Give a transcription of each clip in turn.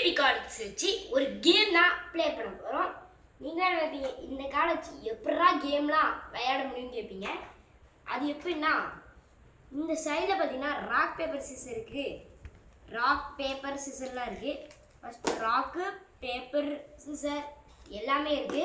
Three cards வச்சு ஒரு game தான் ப்ளே பண்ண போகிறோம் நீங்கள் நினைப்பீங்க இந்த கார்டை வச்சு எப்படா கேம்லாம் விளையாட முடியும்னு கேட்பீங்க அது எப்படின்னா இந்த சைடில் பார்த்தீங்கன்னா ராக் பேப்பர் சிசர் இருக்குது ராக் பேப்பர் சிசர்லாம் இருக்குது ஃபஸ்ட்டு ராக்கு பேப்பர் சிசர் எல்லாமே இருக்குது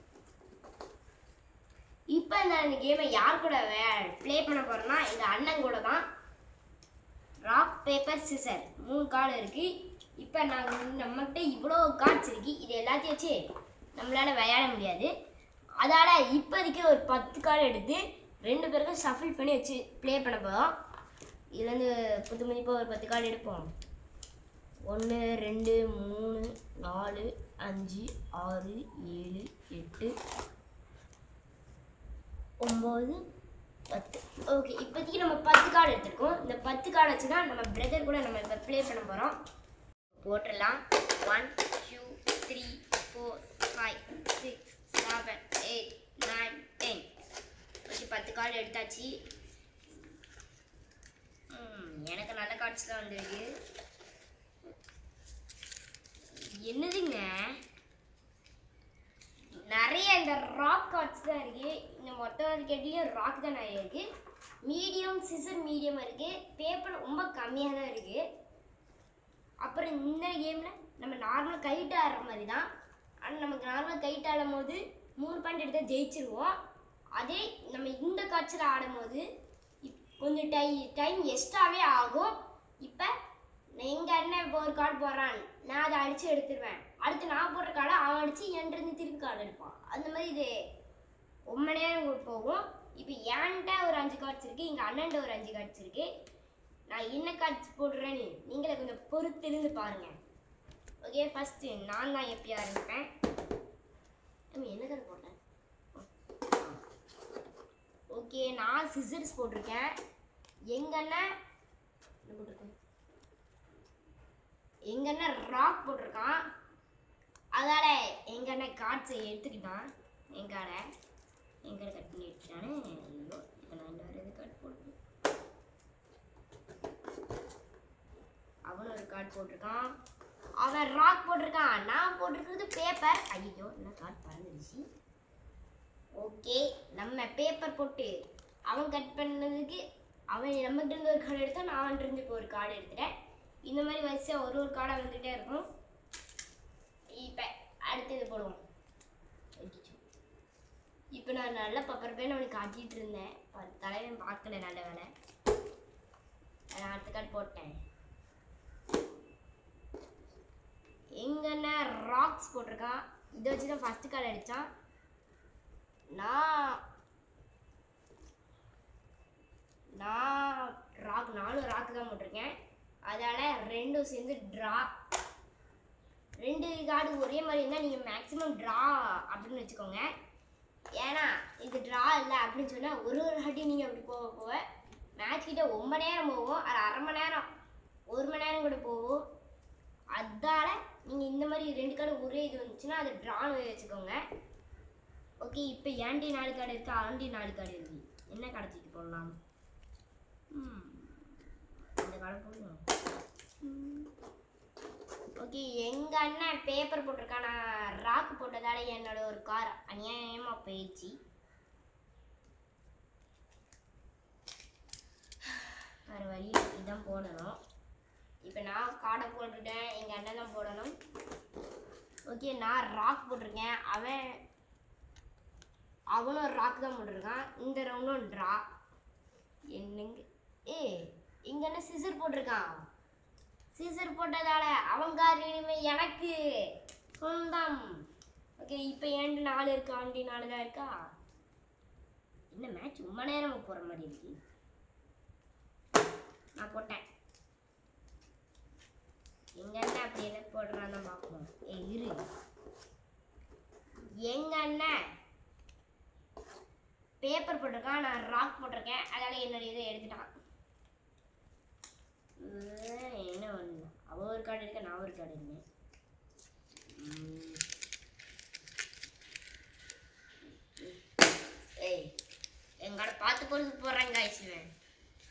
இப்போ நான் இந்த கேமை யார் கூட ப்ளே பண்ண போகிறேன்னா எங்கள் அண்ணன் கூட தான் ராக் பேப்பர் சிசர் மூணு கார்டு இருக்கு இப்போ நாங்கள் நம்மகிட்ட இவ்வளோ கார்ட்ஸ் இருக்கு இது எல்லாத்தையும் வச்சு நம்மளால விளையாட முடியாது அதால இப்போதைக்கு ஒரு பத்து கார்டு எடுத்து ரெண்டு பேருக்கும் ஷஃபில் பண்ணி வச்சு ப்ளே பண்ண போகிறோம் இதுலேருந்து புது மதிப்பாக ஒரு பத்து கார்டு எடுப்போம் ஒன்று ரெண்டு மூணு நாலு அஞ்சு ஆறு ஏழு எட்டு ஒம்பது பத்து ஓகே இப்போதைக்கு நம்ம பத்து கார்டு எடுத்திருக்கோம் இந்த பத்து கார்டு வச்சு தான் நம்ம பிரதர் கூட நம்ம இப்போ ப்ளே பண்ண போகிறோம் போட்டுடலாம் one two three four five six seven eight nine ten okay பத்து கார்டு எடுத்தாச்சு ம், எனக்கு நல்ல கார்ட்ஸ் தான் வந்திருக்கு என்னதுங்க நிறைய இந்த ராக் கார்ட்ஸ் தான் இருக்கு இந்த மொத்த கேட்லையும் ராக் தான் நிறைய இருக்கு மீடியம் சிசர் மீடியம் இருக்கு பேப்பர் ரொம்ப கம்மியாக தான் இருக்கு அப்புறம் இந்த கேம்ல நம்ம நார்மல் கைட்டு ஆடுற மாதிரி தான் ஆனால் நமக்கு நார்மல் கைட்டு ஆடும் போது மூணு பாயிண்ட் எடுத்தால் ஜெயிச்சிருவோம் அதே நம்ம இந்த காட்சியில் ஆடும் போது இப்- கொஞ்சம் டை டைம் எக்ஸ்ட்ராவே ஆகும் இப்போ எங்கள் அண்ணன் இப்போ ஒரு கார்டு போடுறான் நான் அதை அடித்து எடுத்துருவேன் அடுத்து நான் போடுற கார்டை அவன் அடித்து என்கிட்ட திருப்பி கார்டு எடுப்பான் அந்த மாதிரி இது ரொம்ப நேரம் கூட போகும் இப்போ என்கிட்ட ஒரு அஞ்சு கார்ட்ஸ் இருக்குது எங்கள் அண்ணன்ட்ட ஒரு அஞ்சு கார்ட்ஸ் இருக்குது நான் என்ன கார்ட்ஸ் போடுறேன்னு நீங்களே கொஞ்சம் பொறுத்திருந்து பாருங்க ஓகே ஃபஸ்ட்டு நான் தான் எப்படி ஆரம்பிப்பேன் நம்ம என்ன கார்டு போட்டேன் ஓகே நான் சிசர்ஸ் போட்டிருக்கேன் எங்க அண்ணன் என்ன போட்டிருக்கேன் எங்க அண்ணன் ராக் போட்டிருக்கான் அதால எங்க அண்ணன் கார்ட்ஸை எடுத்துக்கிட்டான் என் கார்டை என் கார்டை கட் பண்ணி எடுத்துட்டானே ஐயோ இப்போ நான் இந்த வேறு கார்டு போட்டு அவன் ஒரு கார்டு போட்டிருக்கான் அவன் ராக் போட்டிருக்கான் நான் போட்டிருக்கிறது பேப்பர் ஐயோ என்ன கார்டு பறந்துருச்சு ஓகே நம்ம பேப்பர் போட்டு அவன் கட் பண்ணதுக்கு அவன் நம்மகிட்ட இருந்து ஒரு கார்டு எடுத்தான் நான் அவன்கிட்ட இருந்து இப்போ ஒரு கார்டு எடுத்துட்டேன் இந்த மாதிரி வரிசையாக ஒரு ஒரு கார்டாக வந்துகிட்டே இருக்கும் இப்போ அடுத்தது போடுவோம் இப்போ நான் நல்ல பப்பர் பேன் அவனுக்கு காட்டிட்டு இருந்தேன் ப- தலைவன் பார்க்கல நல்ல வேலை நான் அடுத்த கார்டு போட்டேன் எங்கன்னா ராக்ஸ் போட்டிருக்கான் இதை வச்சு தான் ஃபஸ்ட்டு கார்டு அடித்தான் நான் நான் ராக் நானும் ராக் தான் போட்டிருக்கேன் அதால் ரெண்டும் சேர்ந்து ட்ரா ரெண்டு கார்டு ஒரே மாதிரி இருந்தால் நீங்கள் மேக்ஸிமம் ட்ரா அப்படின்னு வச்சுக்கோங்க ஏன்னா இது ட்ரா இல்லை அப்படின்னு சொன்னால் ஒரு ஒரு வாட்டி நீங்கள் அப்படி போக போக மேட்ச் கிட்ட ரொம்ப நேரம் போகும் அது அரை மணி நேரம் ஒரு மணி நேரம் கூட போகும் அதால நீங்கள் இந்த மாதிரி ரெண்டு கார்டு ஒரே இது வந்துச்சுன்னா அது ட்ரான்னு வச்சுக்கோங்க ஓகே இப்போ ஏன்டி நாலு கார்டு இருக்கு ஆண்டி நாலு கார்டு இருக்கு என்ன கார்டு தூக்கி போடலாம் ம், இந்த கார்டு போடுவோம் ஓகே எங்க அண்ணன் பேப்பர் போட்டிருக்கான் நான் ராக் போட்டதால என்னோட ஒரு கார் அநியாயமா போயிடுச்சு வேறு வழி இதுதான் போடணும் இப்போ நான் கார்டை போட்டுட்டேன் எங்கள் அண்ணன் தான் போடணும் ஓகே நான் ராக் போட்டிருக்கேன் அவன் அவனும் ராக் தான் போட்டிருக்கான் இந்த ரவுண்டும் ட்ரா என்னங்க ஏ இங்க என்ன சிசர் போட்டிருக்கான் சிசர் போட்டதால அவங்க இனிமே எனக்கு சொந்தம் ஓகே இப்போ ஏன்ட்டு நாலு இருக்கா ஆண்டி நாலு தான் இருக்கா என்ன மேட்ச் ரொம்ப நேரம் போகிற மாதிரி இருக்கு நான் போட்டேன் எங்க அண்ணன் அப்படி என்ன போடுறான்னு பார்ப்போம் ஏ இரு எங்க அண்ணன் பேப்பர் போட்டிருக்கான் நான் ராக் போட்டிருக்கேன் அதனால என்னோட இதை எடுத்துட்டான் உம், என்ன ஒன்று அவ ஒரு கார்டு எடுக்க நான் ஒரு கார்டு எடுக்கேன் உம். ஏய் எங்கட பார்த்து போட்டு போடுறேன் காய்ஸ் இவன்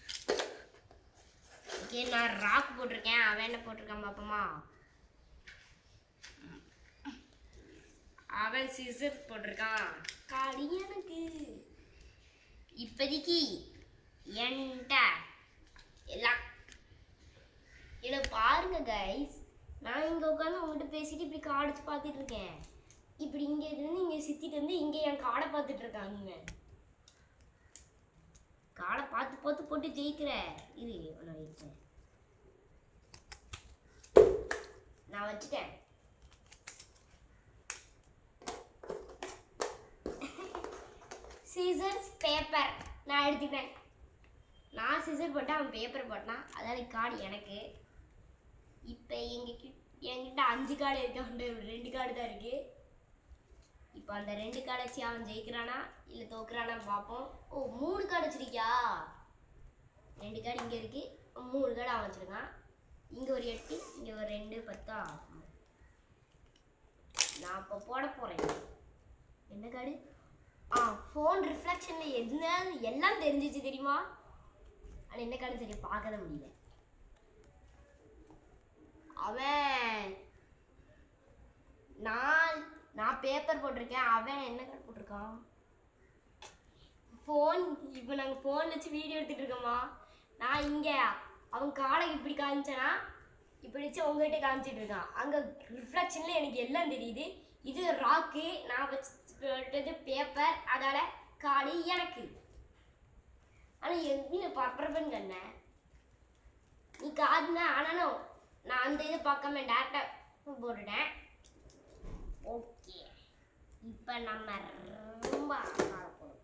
ஓகே நான் ராக் போட்டிருக்கேன் அவன் என்ன போட்டிருக்கான் பாப்போமா அவன் சிசர் போட்டிருக்கான் காடி எனக்கு இப்போதைக்கு என்கிட்ட எல்லாம் இல்லை பாருங்க கைஸ் நான் இங்கே உட்காந்து உங்ககிட்ட பேசிட்டு இப்படி காடைச்சு பார்த்துட்டு இருக்கேன் இப்படி இங்கே இருந்து இங்கே சுத்திட்டு வந்து இங்கே என் காடை பார்த்துட்டு இருக்காங்க காடை பார்த்து பார்த்து போட்டு ஜெயிக்கிற இது நான் வைக்கிறேன் நான் வச்சுட்டேன் சீசர்ஸ் பேப்பர் நான் எடுத்துக்கிட்டேன் நான் சிசர் போட்டேன் அவன் பேப்பர் போட்டான் அதாவது கார்டு எனக்கு இப்போ எங்க கிட்ட என்கிட்ட அஞ்சு கார்டு இருக்கு அவன்கிட்ட ரெண்டு கார்டு தான் இருக்கு இப்போ அந்த ரெண்டு கார்டு வச்சு அவன் ஜெயிக்கிறானா இல்லை தோக்குறானா பார்ப்போம் ஓ மூணு கார்டு வச்சிருக்கியா ரெண்டு கார்டு இங்கே இருக்கு மூணு கார்டு அவன் வச்சிருக்கான் இங்கே ஒரு எட்டு இங்கே ஒரு ரெண்டு பத்தா நான் இப்போ போட போகிறேன் என்ன கார்டு ஆ ஃபோன் ரிஃப்ளெக்ஷனில் என்ன எல்லாம் தெரிஞ்சிச்சு தெரியுமா ஆனால் என்ன கார்டு சரி பார்க்கவே முடியல அவன் நான் நான் பேப்பர் போட்டிருக்கேன் அவன் என்ன கார்டு போட்டிருக்கான் ஃபோன் இப்போ நாங்கள் ஃபோன் வச்சு வீடியோ எடுத்துட்டு இருக்கோமா நான் இங்கே அவன் காலை இப்படி காமிச்சேனா இப்படி வச்சு உங்ககிட்ட காமிச்சிட்டு இருக்கான் அங்கே ரிஃப்ளெக்ஷனில் எனக்கு எல்லாம் தெரியுது இது ராக்கு நான் வச்சது பேப்பர் அதால காடு எனக்கு ஆனால் எங்கே பரபரப்புன்னு கண்ண நீ காதுனா ஆனாலும் நான் அந்த இதை பார்க்காம டேரக்டாக போட்டுட்டேன் ஓகே இப்போ நம்ம ரொம்ப ஆட போறோம்.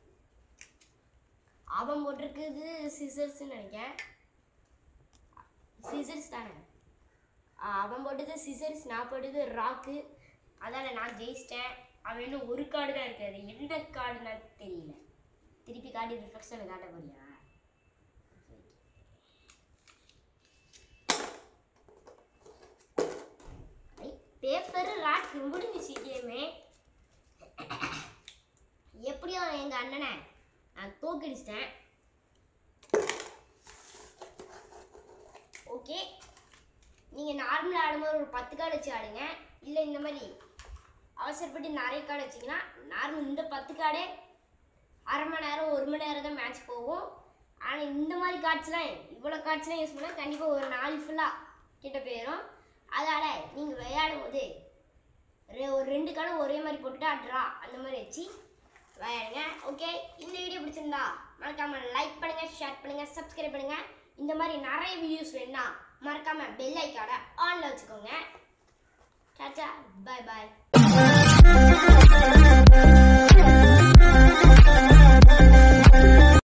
அவன் போட்டிருக்குது சிசர்ஸ்ன்னு நினைக்கிறேன் சிசர்ஸ் தானே ஆ, அவன் போட்டது சிசர்ஸ் நான் போட்டது ராக்கு அதான நான் ஜெயிச்சிட்டேன் அவன் இன்னும் ஒரு கார்டு தான் இருக்காது எந்த கார்டுன்னு தெரியல திருப்பி காட்டி ரிஃப்ளெக்ஷனில் காட்ட போறியா பேப்பர் ராக் முடிஞ்சிச்சு கேமு எப்படியோ எங்கள் அண்ணனை நான் தோக்கடிச்சிட்டேன் ஓகே நீங்கள் நார்மலாக ஆடும்போது ஒரு பத்து கார்டு வச்சு ஆடுங்க இல்லை இந்த மாதிரி அவசரப்பட்டு நிறைய கார்டு வச்சிங்கன்னா நார்மல் இந்த பத்து கார்டே அரை மணி நேரம் ஒரு மணி நேரம் தான் மேட்ச் போகும் ஆனால் இந்த மாதிரி கார்ட்ஸ்லாம் இவ்வளோ கார்ட்ஸ்லாம் யூஸ் பண்ணால் கண்டிப்பாக ஒரு நாள் ஃபுல்லாக கிட்ட போயிடும் அதனால் நீங்கள் விளையாடும் போது ரெ- ஒரு ரெண்டு கார்டும் ஒரே மாதிரி போட்டுட்டு ட்ரா அந்த மாதிரி வச்சு விளையாடுங்க ஓகே இந்த வீடியோ பிடிச்சிருந்தா மறக்காம லைக் பண்ணுங்க ஷேர் பண்ணுங்க சப்ஸ்கிரைப் பண்ணுங்க இந்த மாதிரி நிறைய வீடியோஸ் வேணும்னா மறக்காம பெல் ஐக்கான ஆன்ல வச்சுக்கோங்க டாட்டா பை பாய்